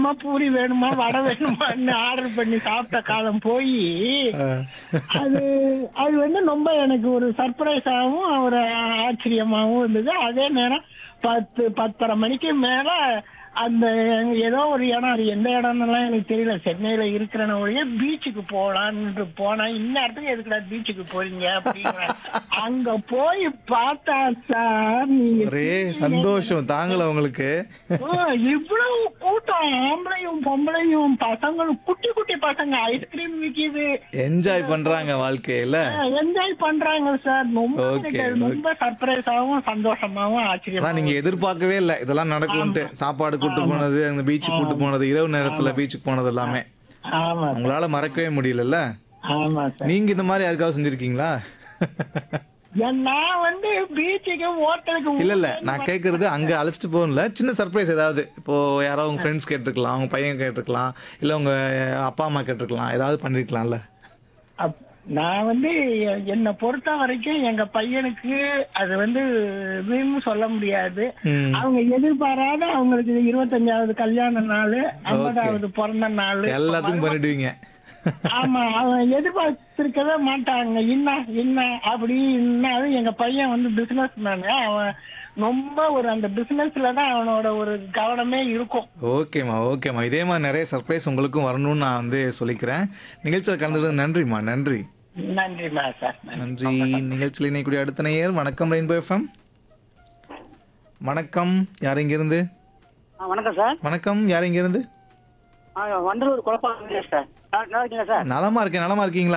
வேணுமா பூரி வேணுமா வடை வேணுமான்னு ஆர்டர் பண்ணி சாப்பிட்ட காலம் போய் அது அது வந்து ரொம்ப எனக்கு ஒரு சர்ப்ரைஸாகவும் ஒரு ஆச்சரியமாகவும் இருந்தது அதே நேரம் பத்து பத்தரை மணிக்கு மேல அந்த ஏதோ ஒரு இடம் அது எந்த இடம்லாம் எனக்கு தெரியல சென்னையில இருக்கிறன ஒழிய பீச்சுக்கு போலான்னு போனா இந்நேரத்துக்கு எதுக்குடா பீச்சுக்கு போறீங்க அப்படிங்கிற அங்க போய் பார்த்தா சார் நீங்க ஒரே சந்தோஷம் தாங்கல உங்களுக்கு ஓ, இவ்வளவு கூட்டம் ஆம்பளையும் பொம்பளையும் பசங்களும் குட்டி குட்டி பசங்க ஐஸ்கிரீம் விக்கிது என்ஜாய் பண்றாங்க வாழ்க்கையில என்ஜாய் பண்றாங்க சார் ரொம்ப Okay, எனக்கு ரொம்ப சர்ப்ரைஸாவும் சந்தோஷமாவும் அதான் ஆச்சரியமா நீங்க எதிர்பார்க்கவே இல்ல இதெல்லாம் நடக்கும்ட்டு சாப்பாடு கூட்டு போனது அந்த பீச்சுக்கு கூட்டு போனது இரவு நேரத்துல பீச்சுக்கு போனது எல்லாமே ஆமா சார் உங்களால மறக்கவே முடியலல்ல ஆமா சார் நீங்க இந்த மாதிரி யாருக்காவது செஞ்சிருக்கீங்களா ஏன் நான் வந்து பீச்சுக்கு ஹோட்டலுக்கு இல்ல இல்ல நான் கேக்குறது அங்க அழைச்சிட்டு போகல சின்ன சர்ப்ரைஸ் ஏதாவது இப்போ யாரோ உங்க ஃப்ரெண்ட்ஸ் கேட்டிருக்கலாம் உங்க பையன் கேட்டிருக்கலாம் இல்ல உங்க அப்பா அம்மா கேட்டிருக்கலாம் ஏதாவது பண்ணிருக்கலாம்ல அப்- நான் வந்து எ- என்னை பொறுத்த வரைக்கும் எங்க பையனுக்கு அது வந்து இதுன்னு சொல்ல முடியாது ம். அவங்க எதிர்பாராத அவங்களுக்கு இருபத்தஞ்சாவது கல்யாண நாள் ஐம்பதாவது பிறந்த நாள் எல்லாத்துக்கும் பண்ணிடுவீங்க ஆமா அவன் எதிர்பார்த்திருக்கவே மாட்டாங்க என்ன என்ன அப்படி இன்னாலும் எங்க பையன் வந்து பிசினஸ் மேனு அவன் ரொம்ப ஒரு அந்த பிசினஸ்ல தான் அவனோட ஒரு கவனமே இருக்கும் ஓகேம்மா ஓகேம்மா இதே மாதிரி நிறைய சர்ப்ரைஸ் உங்களுக்கும் வரணும்னு நான் வந்து சொல்லிக்கிறேன் நிகழ்ச்சியில் கலந்துக்கிறது நன்றிம்மா நன்றி நன்றிமா சார் நன்றி நிகழ்ச்சியில் இணைக்கூடிய அடுத்த நேயர் வணக்கம் ரெயின்போ எஃப்எம் வணக்கம் யார் இங்கிருந்து ஆ, வணக்கம் சார் வணக்கம் யார் இங்கிருந்து ஆ, வண்டலூர் குழப்பம் சார் நல்லா நல்லா இருக்கீங்களா சார் நலமா இருக்கேன் நலமா இருக்கீங்களா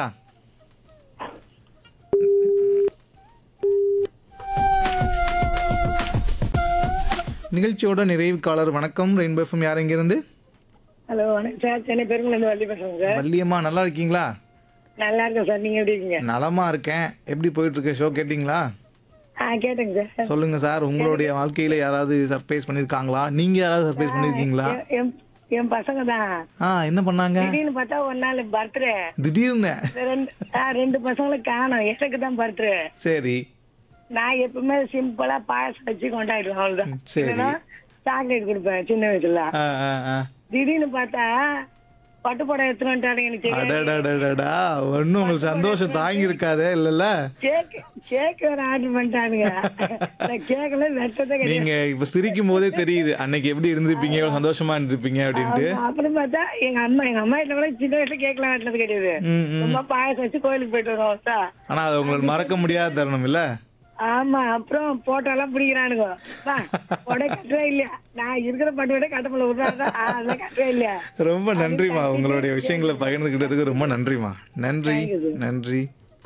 நிகழ்ச்சியோட நிறைவு காலர் வணக்கம் ரெயின்போ எஃப்எம் யார் இங்கிருந்து ஹலோ வணக்கம் சார் சென்னை பெருங்குளந்து வள்ளி பேசுறேன் சார் வள்ளியம்மா நல்லா இருக்கீங்களா நல்லா இருக்கேன் சார் நீங்க எப்படி இருக்கீங்க நலமா இருக்கேன் எப்படி போயிட்டு இருக்கு ஷோ கேட்டிங்களா ஆ கேட்டேங்க சார் சொல்லுங்க சார் உங்களுடைய வாழ்க்கையில யாராவது சர்ப்ரைஸ் பண்ணிருக்காங்களா நீங்க யாராவது சர்ப்ரைஸ் பண்ணிருக்கீங்களா என் என் பசங்க தான் ஆ என்ன பண்ணாங்க திடீர்னு பார்த்தா ஒரு நாள் பர்த்டே திடீர்னு ரெண்டு ஆ, ரெண்டு பசங்களும் காணும் எனக்கு தான் பர்த்டே சரி நான் எப்பவுமே சிம்பிளா பாயசம் வச்சு கொண்டாடுவேன் அவ்வளவுதான் சரி. இல்லைன்னா சாக்லேட் கொடுப்பேன் சின்ன வயசுல ஆ, ஆ, ஆ. திடீர்னு பார்த்தா பட்டு புடவை எடுத்துட்டு வந்துட்டாருங்க எனக்கு தெரியாது அடடடடடா ஒன்னும் உங்களுக்கு சந்தோஷம் தாங்கி இருக்காதே இல்லல்ல கேக் கேக் வேற ஆர்டர் பண்ணிட்டானுங்க நான் கேக்கல வெட்டதே கிடையாது நீங்க இப்ப சிரிக்கும் போதே தெரியுது அன்னைக்கு எப்படி இருந்திருப்பீங்க எவ்வளவு சந்தோஷமா இருந்திருப்பீங்க அப்படின்ட்டு ஆமா, அப்புறம் பார்த்தா எங்க அம்மா எங்க அம்மா வீட்டுல கூட சின்ன வயசுல கேக்லாம் வெட்டினது கிடையாது ம், ம். சும்மா பாயசம் வச்சு கோயிலுக்கு போயிட்டு வருவோம் அவஸ்தா. ஆனா அது உங்களுக்கு மறக்க முடியாத தருணம் இல்ல ஆமா அப்புறம் போட்டோ எல்லாம் பிடிக்கிறானுங்க வா, உடனே கட்டவே இல்லையா நான் இருக்கிற பட்டு விட கட்ட முடியல விடுறாங்க அதெல்லாம் கட்டவே இல்லையா ரொம்ப நன்றிமா உங்களுடைய விஷயங்களை பகிர்ந்துகிட்டதுக்கு ரொம்ப நன்றிமா நன்றி நன்றி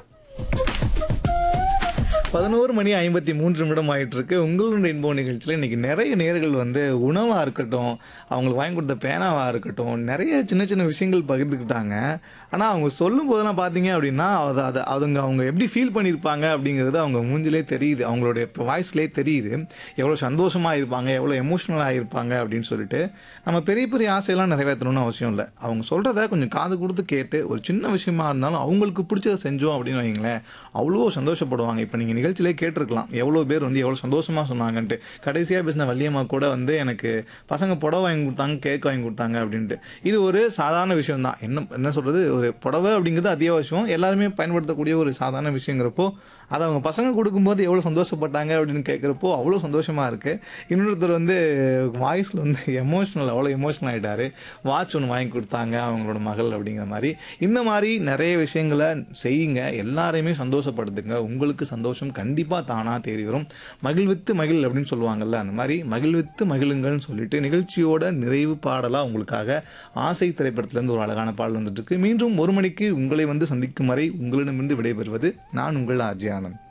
பதினோரு மணி ஐம்பத்தி மூன்று நிமிடம் ஆயிட்டு இருக்கு உங்களுடைய ரெயின்போ நிகழ்ச்சியில் இன்னைக்கு நிறைய நேர்கள் வந்து உணவா இருக்கட்டும் அவங்களுக்கு வாங்கி கொடுத்த பேனாவா இருக்கட்டும் நிறைய சின்ன சின்ன விஷயங்கள் பகிர்ந்துக்கிட்டாங்க ஆனா அவங்க சொல்லும் போதெல்லாம் பாத்தீங்க அப்படின்னா அது அது அதுங்க அவங்க எப்படி ஃபீல் பண்ணியிருப்பாங்க அப்படிங்கிறது அவங்க மூஞ்சிலே தெரியுது அவங்களுடைய வாய்ஸ்லேயே தெரியுது எவ்வளோ சந்தோஷமா இருப்பாங்க எவ்வளோ எமோஷனலாக இருப்பாங்க அப்படின்னு சொல்லிட்டு நம்ம பெரிய பெரிய ஆசையெல்லாம் நிறைவேற்றணும்னு அவசியம் இல்லை அவங்க சொல்றத கொஞ்சம் காது கொடுத்து கேட்டு ஒரு சின்ன விஷயமா இருந்தாலும் அவங்களுக்கு பிடிச்சதை செஞ்சோம் அப்படின்னு வைங்களேன் அவ்வளோ சந்தோஷப்படுவாங்க இப்போ நீங்கள் நிகழ்ச்சியிலே கேட்டிருக்கலாம் எவ்வளோ பேர் வந்து எவ்வளோ சந்தோஷமா சொன்னாங்கன்ட்டு கடைசியாக பேசின வள்ளியம்மா கூட வந்து எனக்கு பசங்க புடவை வாங்கி கொடுத்தாங்க கேக் வாங்கி கொடுத்தாங்க அப்படின்ட்டு இது ஒரு சாதாரண விஷயம் தான் என்ன என்ன சொல்றது ஒரு புடவை அப்படிங்கிறது அத்தியாவசியம் எல்லாருமே பயன்படுத்தக்கூடிய ஒரு சாதாரண விஷயங்கிறப்போ அதை அவங்க பசங்க கொடுக்கும்போது எவ்வளோ சந்தோஷப்பட்டாங்க அப்படின்னு கேட்குறப்போ அவ்வளோ சந்தோஷமா இருக்கு இன்னொருத்தர் வந்து வாய்ஸில் வந்து எமோஷனல் அவ்வளோ எமோஷனல் ஆயிட்டாரு வாட்ச் ஒன்று வாங்கி கொடுத்தாங்க அவங்களோட மகள் அப்படிங்கிற மாதிரி இந்த மாதிரி நிறைய விஷயங்களை செய்யுங்க எல்லாரையுமே சந்தோஷப்படுத்துங்க உங்களுக்கு சந்தோஷம் கண்டிப்பாக தானாக தேடி வரும் மகிழ்வித்து மகிழ் அப்படின்னு சொல்லுவாங்கல்ல அந்த மாதிரி மகிழ்வித்து மகிழுங்கள்னு சொல்லிட்டு நிகழ்ச்சியோட நிறைவு பாடலாக உங்களுக்காக ஆசை திரைப்படத்திலேருந்து ஒரு அழகான பாடல் வந்துட்டு இருக்கு மீண்டும் ஒரு மணிக்கு உங்களை வந்து சந்திக்கும் வரை உங்களிடமிருந்து விடைபெறுவது நான் உங்கள் ஆர்ஜி ஆனந்த்